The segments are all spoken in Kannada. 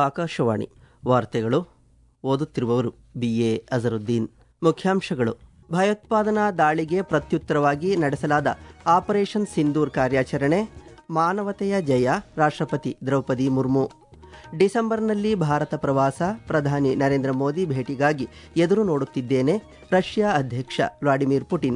ಆಕಾಶವಾಣಿ ವಾರ್ತೆಗಳು ಓದುತ್ತಿರುವವರು ಬಿಎ ಅಜರುದ್ದೀನ್ ಮುಖ್ಯಾಂಶಗಳು ಭಯೋತ್ಪಾದನಾ ದಾಳಿಗೆ ಪ್ರತ್ಯುತ್ತರವಾಗಿ ನಡೆಸಲಾದ ಆಪರೇಷನ್ ಸಿಂಧೂರ್ ಕಾರ್ಯಾಚರಣೆ ಮಾನವತೆಯ ಜಯ ರಾಷ್ಟ್ರಪತಿ ದ್ರೌಪದಿ ಮುರ್ಮು ಡಿಸೆಂಬರ್ನಲ್ಲಿ ಭಾರತ ಪ್ರವಾಸ ಪ್ರಧಾನಿ ನರೇಂದ್ರ ಮೋದಿ ಭೇಟಿಗಾಗಿ ಎದುರು ನೋಡುತ್ತಿದ್ದೇನೆ ರಷ್ಯಾ ಅಧ್ಯಕ್ಷ ವ್ಲಾಡಿಮಿರ್ ಪುಟಿನ್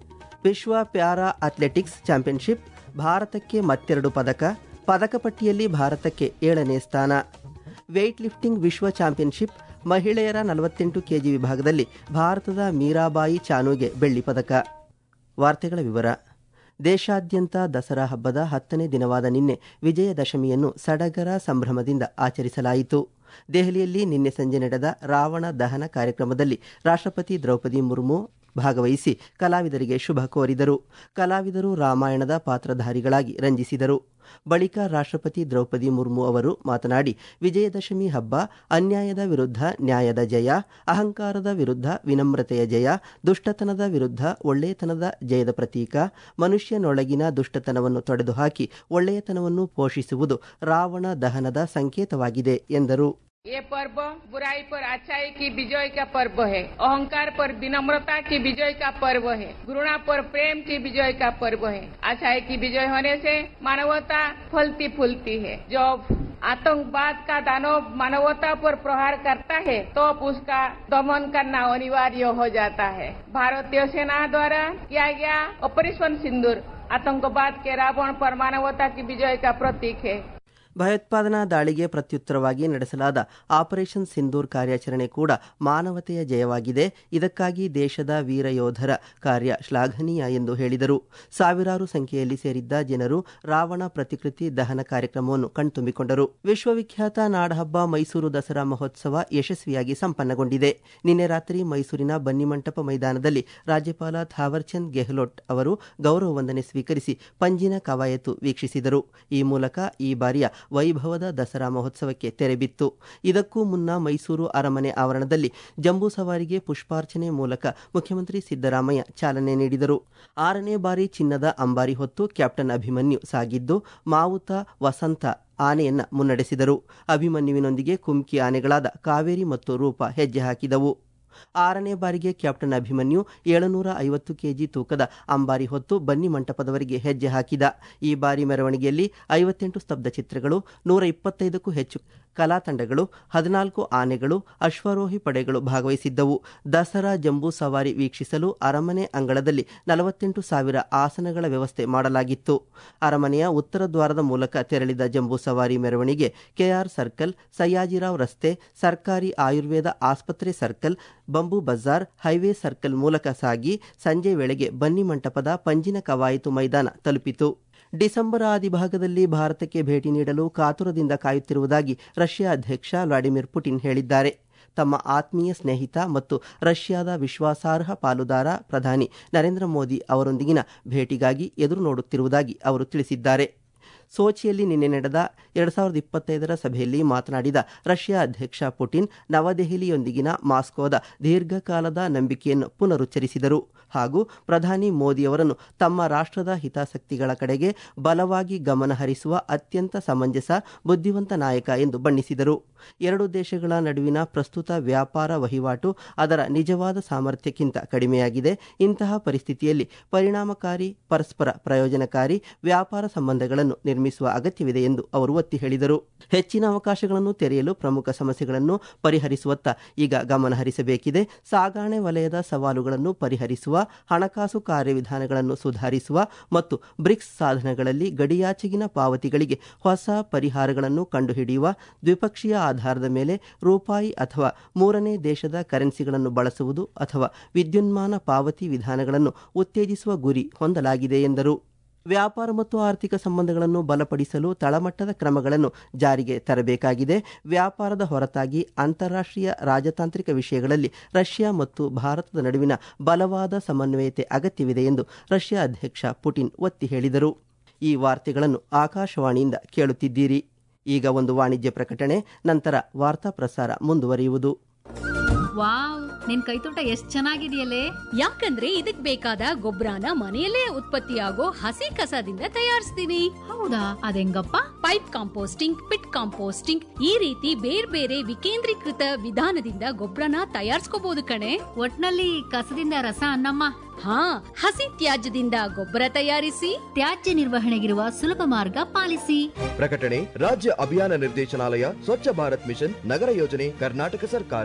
ವಿಶ್ವ ಪ್ಯಾರಾ ಅಥ್ಲೆಟಿಕ್ಸ್ ಚಾಂಪಿಯನ್ಶಿಪ್ ಭಾರತಕ್ಕೆ ಮತ್ತೆರಡು ಪದಕ ಪದಕ ಪಟ್ಟಿಯಲ್ಲಿ ಭಾರತಕ್ಕೆ ಏಳನೇ ಸ್ಥಾನ ವೇಟ್ ಲಿಫ್ಟಿಂಗ್ ವಿಶ್ವ ಚಾಂಪಿಯನ್ಶಿಪ್ ಮಹಿಳೆಯರ ನಲವತ್ತೆಂಟು ಕೆಜಿ ವಿಭಾಗದಲ್ಲಿ ಭಾರತದ ಮೀರಾಬಾಯಿ ಚಾನುಗೆ ಬೆಳ್ಳಿ ಪದಕ ವಾರ್ತೆಗಳ ವಿವರ ದೇಶಾದ್ಯಂತ ದಸರಾ ಹಬ್ಬದ ಹತ್ತನೇ ದಿನವಾದ ನಿನ್ನೆ ವಿಜಯದಶಮಿಯನ್ನು ಸಡಗರ ಸಂಭ್ರಮದಿಂದ ಆಚರಿಸಲಾಯಿತು ದೆಹಲಿಯಲ್ಲಿ ನಿನ್ನೆ ಸಂಜೆ ನಡೆದ ರಾವಣ ದಹನ ಕಾರ್ಯಕ್ರಮದಲ್ಲಿ ರಾಷ್ಟ್ರಪತಿ ದ್ರೌಪದಿ ಮುರ್ಮು ಭಾಗವಹಿಸಿ ಕಲಾವಿದರಿಗೆ ಶುಭ ಕೋರಿದರು ಕಲಾವಿದರು ರಾಮಾಯಣದ ಪಾತ್ರಧಾರಿಗಳಾಗಿ ರಂಜಿಸಿದರು ಬಳಿಕ ರಾಷ್ಟ್ರಪತಿ ದ್ರೌಪದಿ ಮುರ್ಮು ಅವರು ಮಾತನಾಡಿ ವಿಜಯದಶಮಿ ಹಬ್ಬ ಅನ್ಯಾಯದ ವಿರುದ್ಧ ನ್ಯಾಯದ ಜಯ ಅಹಂಕಾರದ ವಿರುದ್ಧ ವಿನಮ್ರತೆಯ ಜಯ ದುಷ್ಟತನದ ವಿರುದ್ಧ ಒಳ್ಳೆಯತನದ ಜಯದ ಪ್ರತೀಕ ಮನುಷ್ಯನೊಳಗಿನ ದುಷ್ಟತನವನ್ನು ತೊಡೆದುಹಾಕಿ ಒಳ್ಳೆಯತನವನ್ನು ಪೋಷಿಸುವುದು ರಾವಣ ದಹನದ ಸಂಕೇತವಾಗಿದೆ ಎಂದರು ये पर्व बुराई पर अच्छाई की विजय का पर्व है अहंकार पर विनम्रता की विजय का पर्व है घृणा पर प्रेम की विजय का पर्व है अच्छाई की विजय होने से मानवता फलती फूलती है जब आतंकवाद का दानव मानवता पर प्रहार करता है तो उसका दमन करना अनिवार्य हो जाता है भारतीय सेना द्वारा किया गया ऑपरेशन सिंदूर आतंकवाद के रावण पर मानवता की विजय का प्रतीक है ಭಯೋತ್ಪಾದನಾ ದಾಳಿಗೆ ಪ್ರತ್ಯುತ್ತರವಾಗಿ ನಡೆಸಲಾದ ಆಪರೇಷನ್ ಸಿಂಧೂರ್ ಕಾರ್ಯಾಚರಣೆ ಕೂಡ ಮಾನವತೆಯ ಜಯವಾಗಿದೆ ಇದಕ್ಕಾಗಿ ದೇಶದ ವೀರ ಯೋಧರ ಕಾರ್ಯ ಶ್ಲಾಘನೀಯ ಎಂದು ಹೇಳಿದರು ಸಾವಿರಾರು ಸಂಖ್ಯೆಯಲ್ಲಿ ಸೇರಿದ್ದ ಜನರು ರಾವಣ ಪ್ರತಿಕೃತಿ ದಹನ ಕಾರ್ಯಕ್ರಮವನ್ನು ಕಣ್ತುಂಬಿಕೊಂಡರು ವಿಶ್ವವಿಖ್ಯಾತ ನಾಡಹಬ್ಬ ಮೈಸೂರು ದಸರಾ ಮಹೋತ್ಸವ ಯಶಸ್ವಿಯಾಗಿ ಸಂಪನ್ನಗೊಂಡಿದೆ ನಿನ್ನೆ ರಾತ್ರಿ ಮೈಸೂರಿನ ಬನ್ನಿಮಂಟಪ ಮೈದಾನದಲ್ಲಿ ರಾಜ್ಯಪಾಲ ಥಾವರ್ಚಂದ್ ಗೆಹ್ಲೋಟ್ ಅವರು ಗೌರವ ವಂದನೆ ಸ್ವೀಕರಿಸಿ ಪಂಜಿನ ಕವಾಯತು ವೀಕ್ಷಿಸಿದರು ಈ ಮೂಲಕ ಈ ಬಾರಿಯ ವೈಭವದ ದಸರಾ ಮಹೋತ್ಸವಕ್ಕೆ ತೆರೆಬಿತ್ತು ಇದಕ್ಕೂ ಮುನ್ನ ಮೈಸೂರು ಅರಮನೆ ಆವರಣದಲ್ಲಿ ಜಂಬೂ ಸವಾರಿಗೆ ಪುಷ್ಪಾರ್ಚನೆ ಮೂಲಕ ಮುಖ್ಯಮಂತ್ರಿ ಸಿದ್ದರಾಮಯ್ಯ ಚಾಲನೆ ನೀಡಿದರು ಆರನೇ ಬಾರಿ ಚಿನ್ನದ ಅಂಬಾರಿ ಹೊತ್ತು ಕ್ಯಾಪ್ಟನ್ ಅಭಿಮನ್ಯು ಸಾಗಿದ್ದು ಮಾವುತ ವಸಂತ ಆನೆಯನ್ನ ಮುನ್ನಡೆಸಿದರು ಅಭಿಮನ್ಯುವಿನೊಂದಿಗೆ ಕುಮ್ಕಿ ಆನೆಗಳಾದ ಕಾವೇರಿ ಮತ್ತು ರೂಪ ಹೆಜ್ಜೆ ಹಾಕಿದವು ಆರನೇ ಬಾರಿಗೆ ಕ್ಯಾಪ್ಟನ್ ಅಭಿಮನ್ಯು ಏಳುನೂರ ಐವತ್ತು ಕೆಜಿ ತೂಕದ ಅಂಬಾರಿ ಹೊತ್ತು ಬನ್ನಿ ಮಂಟಪದವರೆಗೆ ಹೆಜ್ಜೆ ಹಾಕಿದ ಈ ಬಾರಿ ಮೆರವಣಿಗೆಯಲ್ಲಿ ಐವತ್ತೆಂಟು ಸ್ತಬ್ಧ ಚಿತ್ರಗಳು ನೂರ ಇಪ್ಪತ್ತೈದಕ್ಕೂ ಹೆಚ್ಚು ಕಲಾ ತಂಡಗಳು ಹದಿನಾಲ್ಕು ಆನೆಗಳು ಅಶ್ವಾರೋಹಿ ಪಡೆಗಳು ಭಾಗವಹಿಸಿದ್ದವು ದಸರಾ ಜಂಬೂ ಸವಾರಿ ವೀಕ್ಷಿಸಲು ಅರಮನೆ ಅಂಗಳದಲ್ಲಿ ನಲವತ್ತೆಂಟು ಸಾವಿರ ಆಸನಗಳ ವ್ಯವಸ್ಥೆ ಮಾಡಲಾಗಿತ್ತು ಅರಮನೆಯ ಉತ್ತರ ದ್ವಾರದ ಮೂಲಕ ತೆರಳಿದ ಜಂಬೂ ಸವಾರಿ ಮೆರವಣಿಗೆ ಕೆಆರ್ ಸರ್ಕಲ್ ಸಯ್ಯಾಜಿರಾವ್ ರಸ್ತೆ ಸರ್ಕಾರಿ ಆಯುರ್ವೇದ ಆಸ್ಪತ್ರೆ circle Bambu bazaar highway circle ಮೂಲಕ ಸಾಗಿ ಸಂಜೆ ವೇಳೆಗೆ ಬನ್ನಿ ಮಂಟಪದ ಪಂಜಿನ ಕವಾಯತು ಮೈದಾನ ತಲುಪಿತು ಡಿಸೆಂಬರ್ ಆದಿಭಾಗದಲ್ಲಿ ಭಾರತಕ್ಕೆ ಭೇಟಿ ನೀಡಲು ಕಾತುರದಿಂದ ಕಾಯುತ್ತಿರುವುದಾಗಿ ರಷ್ಯಾ ಅಧ್ಯಕ್ಷ ವ್ಲಾಡಿಮಿರ್ ಪುಟಿನ್ ಹೇಳಿದ್ದಾರೆ ತಮ್ಮ ಆತ್ಮೀಯ ಸ್ನೇಹಿತ ಮತ್ತು ರಷ್ಯಾದ ವಿಶ್ವಾಸಾರ್ಹ ಪಾಲುದಾರ ಪ್ರಧಾನಿ ನರೇಂದ್ರ ಮೋದಿ ಅವರೊಂದಿಗಿನ ಭೇಟಿಗಾಗಿ ಎದುರು ನೋಡುತ್ತಿರುವುದಾಗಿ ಅವರು ತಿಳಿಸಿದ್ದಾರೆ ಸೋಚಿಯಲ್ಲಿ ನಿನ್ನೆ ನಡೆದ ಎರಡು ಸಾವಿರದ ಇಪ್ಪತ್ತೈದರ ಸಭೆಯಲ್ಲಿ ಮಾತನಾಡಿದ ರಷ್ಯಾ ಅಧ್ಯಕ್ಷ ಪುಟಿನ್ ನವದೆಹಲಿಯೊಂದಿಗಿನ ಮಾಸ್ಕೋದ ದೀರ್ಘಕಾಲದ ನಂಬಿಕೆಯನ್ನು ಪುನರುಚ್ಚರಿಸಿದರು ಹಾಗೂ ಪ್ರಧಾನಿ ಮೋದಿಯವರನ್ನು ತಮ್ಮ ರಾಷ್ಟ್ರದ ಹಿತಾಸಕ್ತಿಗಳ ಕಡೆಗೆ ಬಲವಾಗಿ ಗಮನ ಹರಿಸುವ ಅತ್ಯಂತ ಸಮಂಜಸ ಬುದ್ಧಿವಂತ ನಾಯಕ ಎಂದು ಬಣ್ಣಿಸಿದರು ಎರಡು ದೇಶಗಳ ನಡುವಿನ ಪ್ರಸ್ತುತ ವ್ಯಾಪಾರ ವಹಿವಾಟು ಅದರ ನಿಜವಾದ ಸಾಮರ್ಥ್ಯಕ್ಕಿಂತ ಕಡಿಮೆಯಾಗಿದೆ ಇಂತಹ ಪರಿಸ್ಥಿತಿಯಲ್ಲಿ ಪರಿಣಾಮಕಾರಿ ಪರಸ್ಪರ ಪ್ರಯೋಜನಕಾರಿ ವ್ಯಾಪಾರ ಸಂಬಂಧಗಳನ್ನು ನಿರ್ಮಿಸುವ ಅಗತ್ಯವಿದೆ ಎಂದು ಅವರು ಒತ್ತಿ ಹೇಳಿದರು ಹೆಚ್ಚಿನ ಅವಕಾಶಗಳನ್ನು ತೆರೆಯಲು ಪ್ರಮುಖ ಸಮಸ್ಯೆಗಳನ್ನು ಪರಿಹರಿಸುವತ್ತ ಈಗ ಗಮನ ಹರಿಸಬೇಕಿದೆ ಸಾಗಾಣೆ ವಲಯದ ಸವಾಲುಗಳನ್ನು ಪರಿಹರಿಸುವ ಹಣಕಾಸು ಕಾರ್ಯವಿಧಾನಗಳನ್ನು ಸುಧಾರಿಸುವ ಮತ್ತು ಬ್ರಿಕ್ಸ್ ಸಾಧನಗಳಲ್ಲಿ ಗಡಿಯಾಚೆಗಿನ ಪಾವತಿಗಳಿಗೆ ಹೊಸ ಪರಿಹಾರಗಳನ್ನು ಕಂಡುಹಿಡಿಯುವ ದ್ವಿಪಕ್ಷೀಯ ಆಧಾರದ ಮೇಲೆ ರೂಪಾಯಿ ಅಥವಾ ಮೂರನೇ ದೇಶದ ಕರೆನ್ಸಿಗಳನ್ನು ಬಳಸುವುದು ಅಥವಾ ವಿದ್ಯುನ್ಮಾನ ಪಾವತಿ ವಿಧಾನಗಳನ್ನು ಉತ್ತೇಜಿಸುವ ಗುರಿ ಹೊಂದಲಾಗಿದೆ ಎಂದರು ವ್ಯಾಪಾರ ಮತ್ತು ಆರ್ಥಿಕ ಸಂಬಂಧಗಳನ್ನು ಬಲಪಡಿಸಲು ತಳಮಟ್ಟದ ಕ್ರಮಗಳನ್ನು ಜಾರಿಗೆ ತರಬೇಕಾಗಿದೆ ವ್ಯಾಪಾರದ ಹೊರತಾಗಿ ಅಂತಾರಾಷ್ಟ್ರೀಯ ರಾಜತಾಂತ್ರಿಕ ವಿಷಯಗಳಲ್ಲಿ ರಷ್ಯಾ ಮತ್ತು ಭಾರತದ ನಡುವಿನ ಬಲವಾದ ಸಮನ್ವಯತೆ ಅಗತ್ಯವಿದೆ ಎಂದು ರಷ್ಯಾ ಅಧ್ಯಕ್ಷ ಪುಟಿನ್ ಒತ್ತಿ ಹೇಳಿದರು ಈ ವಾರ್ತೆಗಳನ್ನು ಆಕಾಶವಾಣಿಯಿಂದ ಕೇಳುತ್ತಿದ್ದೀರಿ ಈಗ ಒಂದು ವಾಣಿಜ್ಯ ಪ್ರಕಟಣೆ ನಂತರ ವಾರ್ತಾ ಪ್ರಸಾರ ಮುಂದುವರಿಯುವುದು ವಾವ್ ನಿನ್ ಕೈತೋಟ ಎಷ್ಟ್ ಚೆನ್ನಾಗಿದೆಯಲ್ಲೇ ಯಾಕಂದ್ರೆ ಇದಕ್ ಬೇಕಾದ ಗೊಬ್ಬರನ ಮನೆಯಲ್ಲೇ ಉತ್ಪತ್ತಿಯಾಗೋ ಹಸಿ ಕಸದಿಂದ ತಯಾರಿಸ್ತೀನಿ ಹೌದಾ ಅದೆಂಗಪ್ಪ ಪೈಪ್ ಕಾಂಪೋಸ್ಟಿಂಗ್ ಪಿಟ್ ಕಾಂಪೋಸ್ಟಿಂಗ್ ಈ ರೀತಿ ಬೇರೆ ಬೇರೆ ವಿಕೇಂದ್ರೀಕೃತ ವಿಧಾನದಿಂದ ಗೊಬ್ಬರನ ತಯಾರಿಸ್ಕೋಬಹುದು ಕಣೆ ಒಟ್ನಲ್ಲಿ ಕಸದಿಂದ ರಸ ಅನ್ನಮ್ಮ ಹಾ ಹಸಿ ತ್ಯಾಜ್ಯದಿಂದ ಗೊಬ್ಬರ ತಯಾರಿಸಿ ತ್ಯಾಜ್ಯ ನಿರ್ವಹಣೆಗಿರುವ ಸುಲಭ ಮಾರ್ಗ ಪಾಲಿಸಿ ಪ್ರಕಟಣೆ ರಾಜ್ಯ ಅಭಿಯಾನ ನಿರ್ದೇಶನಾಲಯ ಸ್ವಚ್ಛ ಭಾರತ್ ಮಿಷನ್ ನಗರ ಯೋಜನೆ ಕರ್ನಾಟಕ ಸರ್ಕಾರ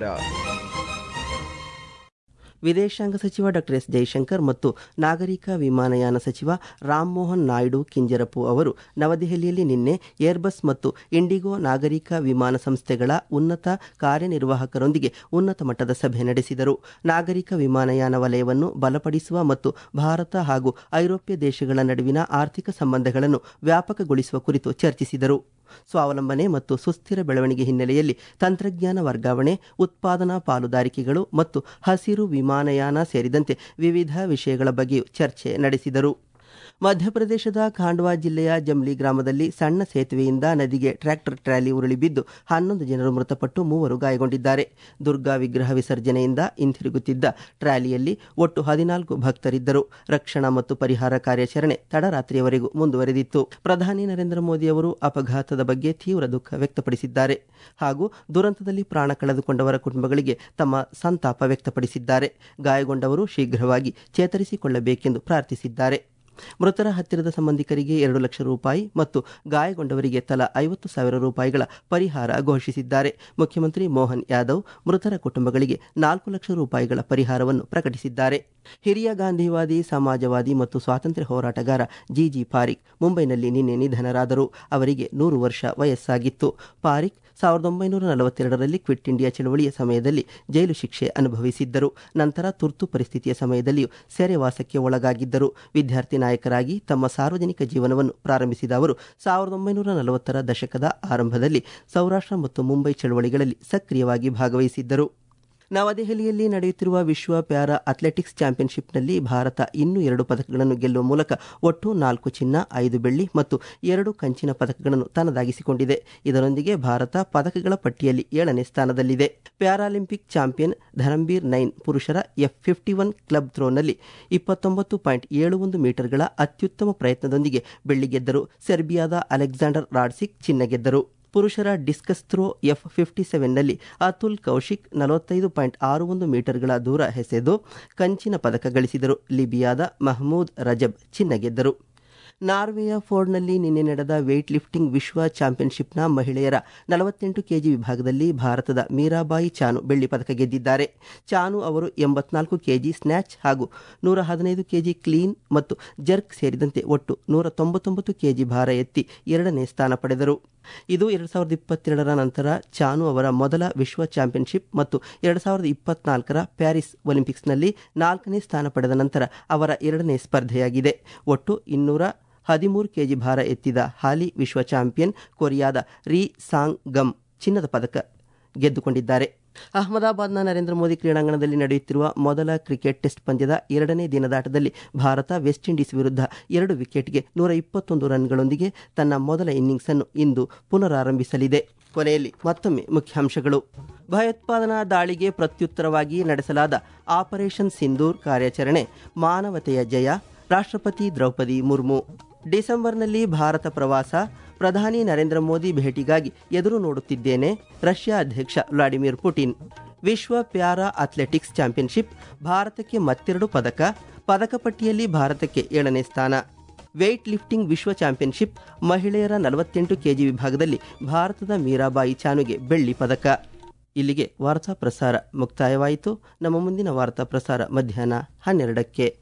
ವಿದೇಶಾಂಗ ಸಚಿವ ಡಾಕ್ಟರ್ ಎಸ್ ಜೈಶಂಕರ್ ಮತ್ತು ನಾಗರಿಕ ವಿಮಾನಯಾನ ಸಚಿವ ರಾಮಮೋಹನ್ ನಾಯ್ಡು ಕಿಂಜರಪು ಅವರು ನವದೆಹಲಿಯಲ್ಲಿ ನಿನ್ನೆ ಏರ್ಬಸ್ ಮತ್ತು ಇಂಡಿಗೋ ನಾಗರಿಕ ವಿಮಾನ ಸಂಸ್ಥೆಗಳ ಉನ್ನತ ಕಾರ್ಯನಿರ್ವಾಹಕರೊಂದಿಗೆ ಉನ್ನತ ಮಟ್ಟದ ಸಭೆ ನಡೆಸಿದರು ನಾಗರಿಕ ವಿಮಾನಯಾನ ವಲಯವನ್ನು ಬಲಪಡಿಸುವ ಮತ್ತು ಭಾರತ ಹಾಗೂ ಐರೋಪ್ಯ ದೇಶಗಳ ನಡುವಿನ ಆರ್ಥಿಕ ಸಂಬಂಧಗಳನ್ನು ವ್ಯಾಪಕಗೊಳಿಸುವ ಕುರಿತು ಚರ್ಚಿಸಿದರು ಸ್ವಾವಲಂಬನೆ ಮತ್ತು ಸುಸ್ಥಿರ ಬೆಳವಣಿಗೆ ಹಿನ್ನೆಲೆಯಲ್ಲಿ ತಂತ್ರಜ್ಞಾನ ವರ್ಗಾವಣೆ ಉತ್ಪಾದನಾ ಪಾಲುದಾರಿಕೆಗಳು ಮತ್ತು ಹಸಿರು ವಿಮಾನಯಾನ ಸೇರಿದಂತೆ ವಿವಿಧ ವಿಷಯಗಳ ಬಗ್ಗೆಯೂ ಚರ್ಚೆ ನಡೆಸಿದರು ಮಧ್ಯಪ್ರದೇಶದ ಖಾಂಡ್ವಾ ಜಿಲ್ಲೆಯ ಜಮ್ಲಿ ಗ್ರಾಮದಲ್ಲಿ ಸಣ್ಣ ಸೇತುವೆಯಿಂದ ನದಿಗೆ ಟ್ರ್ಯಾಕ್ಟರ್ ಟ್ರಾಲಿ ಉರುಳಿ ಬಿದ್ದು ಹನ್ನೊಂದು ಜನರು ಮೃತಪಟ್ಟು ಮೂವರು ಗಾಯಗೊಂಡಿದ್ದಾರೆ ದುರ್ಗಾ ವಿಗ್ರಹ ವಿಸರ್ಜನೆಯಿಂದ ಹಿಂತಿರುಗುತ್ತಿದ್ದ ಟ್ರಾಲಿಯಲ್ಲಿ ಒಟ್ಟು ಹದಿನಾಲ್ಕು ಭಕ್ತರಿದ್ದರು ರಕ್ಷಣಾ ಮತ್ತು ಪರಿಹಾರ ಕಾರ್ಯಾಚರಣೆ ತಡರಾತ್ರಿಯವರೆಗೂ ಮುಂದುವರೆದಿತ್ತು ಪ್ರಧಾನಿ ನರೇಂದ್ರ ಮೋದಿ ಅವರು ಅಪಘಾತದ ಬಗ್ಗೆ ತೀವ್ರ ದುಃಖ ವ್ಯಕ್ತಪಡಿಸಿದ್ದಾರೆ ಹಾಗೂ ದುರಂತದಲ್ಲಿ ಪ್ರಾಣ ಕಳೆದುಕೊಂಡವರ ಕುಟುಂಬಗಳಿಗೆ ತಮ್ಮ ಸಂತಾಪ ವ್ಯಕ್ತಪಡಿಸಿದ್ದಾರೆ ಗಾಯಗೊಂಡವರು ಶೀಘ್ರವಾಗಿ ಚೇತರಿಸಿಕೊಳ್ಳಬೇಕೆಂದು ಪ್ರಾರ್ಥಿಸಿದ್ದಾರೆ ಮೃತರ ಹತ್ತಿರದ ಸಂಬಂಧಿಕರಿಗೆ ಎರಡು ಲಕ್ಷ ರೂಪಾಯಿ ಮತ್ತು ಗಾಯಗೊಂಡವರಿಗೆ ತಲಾ ಐವತ್ತು ಸಾವಿರ ರೂಪಾಯಿಗಳ ಪರಿಹಾರ ಘೋಷಿಸಿದ್ದಾರೆ ಮುಖ್ಯಮಂತ್ರಿ ಮೋಹನ್ ಯಾದವ್ ಮೃತರ ಕುಟುಂಬಗಳಿಗೆ ನಾಲ್ಕು ಲಕ್ಷ ರೂಪಾಯಿಗಳ ಪರಿಹಾರವನ್ನು ಪ್ರಕಟಿಸಿದ್ದಾರೆ ಹಿರಿಯ ಗಾಂಧಿವಾದಿ ಸಮಾಜವಾದಿ ಮತ್ತು ಸ್ವಾತಂತ್ರ್ಯ ಹೋರಾಟಗಾರ ಜಿಜಿ ಪಾರಿಕ್ ಮುಂಬೈನಲ್ಲಿ ನಿನ್ನೆ ನಿಧನರಾದರು ಅವರಿಗೆ ನೂರು ವರ್ಷ ವಯಸ್ಸಾಗಿತ್ತು ಪಾರಿಕ್ ಸಾವಿರದ ಒಂಬೈನೂರ ನಲವತ್ತೆರಡರಲ್ಲಿ ಕ್ವಿಟ್ ಇಂಡಿಯಾ ಚಳವಳಿಯ ಸಮಯದಲ್ಲಿ ಜೈಲು ಶಿಕ್ಷೆ ಅನುಭವಿಸಿದ್ದರು ನಂತರ ತುರ್ತು ಪರಿಸ್ಥಿತಿಯ ಸಮಯದಲ್ಲಿಯೂ ಸೆರೆವಾಸಕ್ಕೆ ಒಳಗಾಗಿದ್ದರು ವಿದ್ಯಾರ್ಥಿ ನಾಯಕರಾಗಿ ತಮ್ಮ ಸಾರ್ವಜನಿಕ ಜೀವನವನ್ನು ಪ್ರಾರಂಭಿಸಿದ ಅವರು ಸಾವಿರದ ಒಂಬೈನೂರ ನಲವತ್ತರ ದಶಕದ ಆರಂಭದಲ್ಲಿ ಸೌರಾಷ್ಟ್ರ ಮತ್ತು ಮುಂಬೈ ಚಳವಳಿಗಳಲ್ಲಿ ಸಕ್ರಿಯವಾಗಿ ಭಾಗವಹಿಸಿದ್ದರು ನವದೆಹಲಿಯಲ್ಲಿ ನಡೆಯುತ್ತಿರುವ ವಿಶ್ವ ಪ್ಯಾರಾ ಅಥ್ಲೆಟಿಕ್ಸ್ ಚಾಂಪಿಯನ್ಶಿಪ್ನಲ್ಲಿ ಭಾರತ ಇನ್ನೂ ಎರಡು ಪದಕಗಳನ್ನು ಗೆಲ್ಲುವ ಮೂಲಕ ಒಟ್ಟು ನಾಲ್ಕು ಚಿನ್ನ ಐದು ಬೆಳ್ಳಿ ಮತ್ತು ಎರಡು ಕಂಚಿನ ಪದಕಗಳನ್ನು ತನ್ನದಾಗಿಸಿಕೊಂಡಿದೆ ಇದರೊಂದಿಗೆ ಭಾರತ ಪದಕಗಳ ಪಟ್ಟಿಯಲ್ಲಿ ಏಳನೇ ಸ್ಥಾನದಲ್ಲಿದೆ ಪ್ಯಾರಾಲಿಂಪಿಕ್ ಚಾಂಪಿಯನ್ ಧರಂಬೀರ್ ನೈನ್ ಪುರುಷರ ಎಫ್ ಫಿಫ್ಟಿ ಒನ್ ಕ್ಲಬ್ ಥ್ರೋನಲ್ಲಿ ಇಪ್ಪತ್ತೊಂಬತ್ತು ಪಾಯಿಂಟ್ ಏಳು ಒಂದು ಮೀಟರ್ಗಳ ಅತ್ಯುತ್ತಮ ಪ್ರಯತ್ನದೊಂದಿಗೆ ಬೆಳ್ಳಿ ಗೆದ್ದರು ಸೆರ್ಬಿಯಾದ ಅಲೆಕ್ಸಾಂಡರ್ ರಾಡ್ಸಿಕ್ ಚಿನ್ನ ಗೆದ್ದರು ಪುರುಷರ ಡಿಸ್ಕಸ್ ಥ್ರೋ ಎಫ್ ಫಿಫ್ಟಿ ಸೆವೆನ್ನಲ್ಲಿ ಅತುಲ್ ಕೌಶಿಕ್ ನಲವತ್ತೈದು ಪಾಯಿಂಟ್ ಆರು ಒಂದು ಮೀಟರ್ಗಳ ದೂರ ಎಸೆದು ಕಂಚಿನ ಪದಕ ಗಳಿಸಿದರು ಲಿಬಿಯಾದ ಮಹಮೂದ್ ರಜಬ್ ಚಿನ್ನ ಗೆದ್ದರು ನಾರ್ವೆಯ ಫೋರ್ಡ್ನಲ್ಲಿ ನಿನ್ನೆ ನಡೆದ ವೇಟ್ ಲಿಫ್ಟಿಂಗ್ ವಿಶ್ವ ಚಾಂಪಿಯನ್ಶಿಪ್ನ ಮಹಿಳೆಯರ ನಲವತ್ತೆಂಟು ಕೆಜಿ ವಿಭಾಗದಲ್ಲಿ ಭಾರತದ ಮೀರಾಬಾಯಿ ಚಾನು ಬೆಳ್ಳಿ ಪದಕ ಗೆದ್ದಿದ್ದಾರೆ ಚಾನು ಅವರು ಎಂಬತ್ನಾಲ್ಕು ಕೆಜಿ ಸ್ನ್ಯಾಚ್ ಹಾಗೂ ನೂರ ಹದಿನೈದು ಕೆಜಿ ಕ್ಲೀನ್ ಮತ್ತು ಜರ್ಕ್ ಸೇರಿದಂತೆ ಒಟ್ಟು ನೂರ ತೊಂಬತ್ತೊಂಬತ್ತು ಕೆಜಿ ಭಾರ ಎತ್ತಿ ಎರಡನೇ ಸ್ಥಾನ ಪಡೆದರು ಇದು ಎರಡು ಸಾವಿರದ ಇಪ್ಪತ್ತೆರಡರ ನಂತರ ಚಾನು ಅವರ ಮೊದಲ ವಿಶ್ವ ಚಾಂಪಿಯನ್ಶಿಪ್ ಮತ್ತು ಎರಡು ಸಾವಿರದ ಇಪ್ಪತ್ನಾಲ್ಕರ ಪ್ಯಾರಿಸ್ ಒಲಿಂಪಿಕ್ಸ್ನಲ್ಲಿ ನಾಲ್ಕನೇ ಸ್ಥಾನ ಪಡೆದ ನಂತರ ಅವರ ಎರಡನೇ ಸ್ಪರ್ಧೆಯಾಗಿದೆ ಒಟ್ಟು ಇನ್ನೂರ ಹದಿಮೂರು ಕೆಜಿ ಭಾರ ಎತ್ತಿದ ಹಾಲಿ ವಿಶ್ವ ಚಾಂಪಿಯನ್ ಕೊರಿಯಾದ ರೀ ಸಾಂಗ್ ಗಮ್ ಚಿನ್ನದ ಪದಕ ಗೆದ್ದುಕೊಂಡಿದ್ದಾರೆ ಅಹಮದಾಬಾದ್ನ ನರೇಂದ್ರ ಮೋದಿ ಕ್ರೀಡಾಂಗಣದಲ್ಲಿ ನಡೆಯುತ್ತಿರುವ ಮೊದಲ ಕ್ರಿಕೆಟ್ ಟೆಸ್ಟ್ ಪಂದ್ಯದ ಎರಡನೇ ದಿನದಾಟದಲ್ಲಿ ಭಾರತ ವೆಸ್ಟ್ ಇಂಡೀಸ್ ವಿರುದ್ಧ ಎರಡು ವಿಕೆಟ್ಗೆ ನೂರ ಇಪ್ಪತ್ತೊಂದು ರನ್ಗಳೊಂದಿಗೆ ತನ್ನ ಮೊದಲ ಇನ್ನಿಂಗ್ಸ್ ಅನ್ನು ಇಂದು ಪುನರಾರಂಭಿಸಲಿದೆ ಕೊನೆಯಲ್ಲಿ ಮತ್ತೊಮ್ಮೆ ಮುಖ್ಯಾಂಶಗಳು ಭಯೋತ್ಪಾದನಾ ದಾಳಿಗೆ ಪ್ರತ್ಯುತ್ತರವಾಗಿ ನಡೆಸಲಾದ ಆಪರೇಷನ್ ಸಿಂಧೂರ್ ಕಾರ್ಯಾಚರಣೆ ಮಾನವತೆಯ ಜಯ ರಾಷ್ಟ್ರಪತಿ ದ್ರೌಪದಿ ಮುರ್ಮು ಡಿಸೆಂಬರ್ನಲ್ಲಿ ಭಾರತ ಪ್ರವಾಸ ಪ್ರಧಾನಿ ನರೇಂದ್ರ ಮೋದಿ ಭೇಟಿಗಾಗಿ ಎದುರು ನೋಡುತ್ತಿದ್ದೇನೆ ರಷ್ಯಾ ಅಧ್ಯಕ್ಷ ವ್ಲಾಡಿಮಿರ್ ಪುಟಿನ್ ವಿಶ್ವ ಪ್ಯಾರಾ ಅಥ್ಲೆಟಿಕ್ಸ್ ಚಾಂಪಿಯನ್ಶಿಪ್ ಭಾರತಕ್ಕೆ ಮತ್ತೆರಡು ಪದಕ ಪದಕ ಪಟ್ಟಿಯಲ್ಲಿ ಭಾರತಕ್ಕೆ ಏಳನೇ ಸ್ಥಾನ ವೇಟ್ ಲಿಫ್ಟಿಂಗ್ ವಿಶ್ವ ಚಾಂಪಿಯನ್ಶಿಪ್ ಮಹಿಳೆಯರ ನಲವತ್ತೆಂಟು ಕೆಜಿ ವಿಭಾಗದಲ್ಲಿ ಭಾರತದ ಮೀರಾಬಾಯಿ ಚಾನುಗೆ ಬೆಳ್ಳಿ ಪದಕ ಇಲ್ಲಿಗೆ ವಾರ್ತಾ ಪ್ರಸಾರ ಮುಕ್ತಾಯವಾಯಿತು ನಮ್ಮ ಮುಂದಿನ ವಾರ್ತಾ ಪ್ರಸಾರ ಮಧ್ಯಾಹ್ನ ಹನ್ನೆರಡಕ್ಕೆ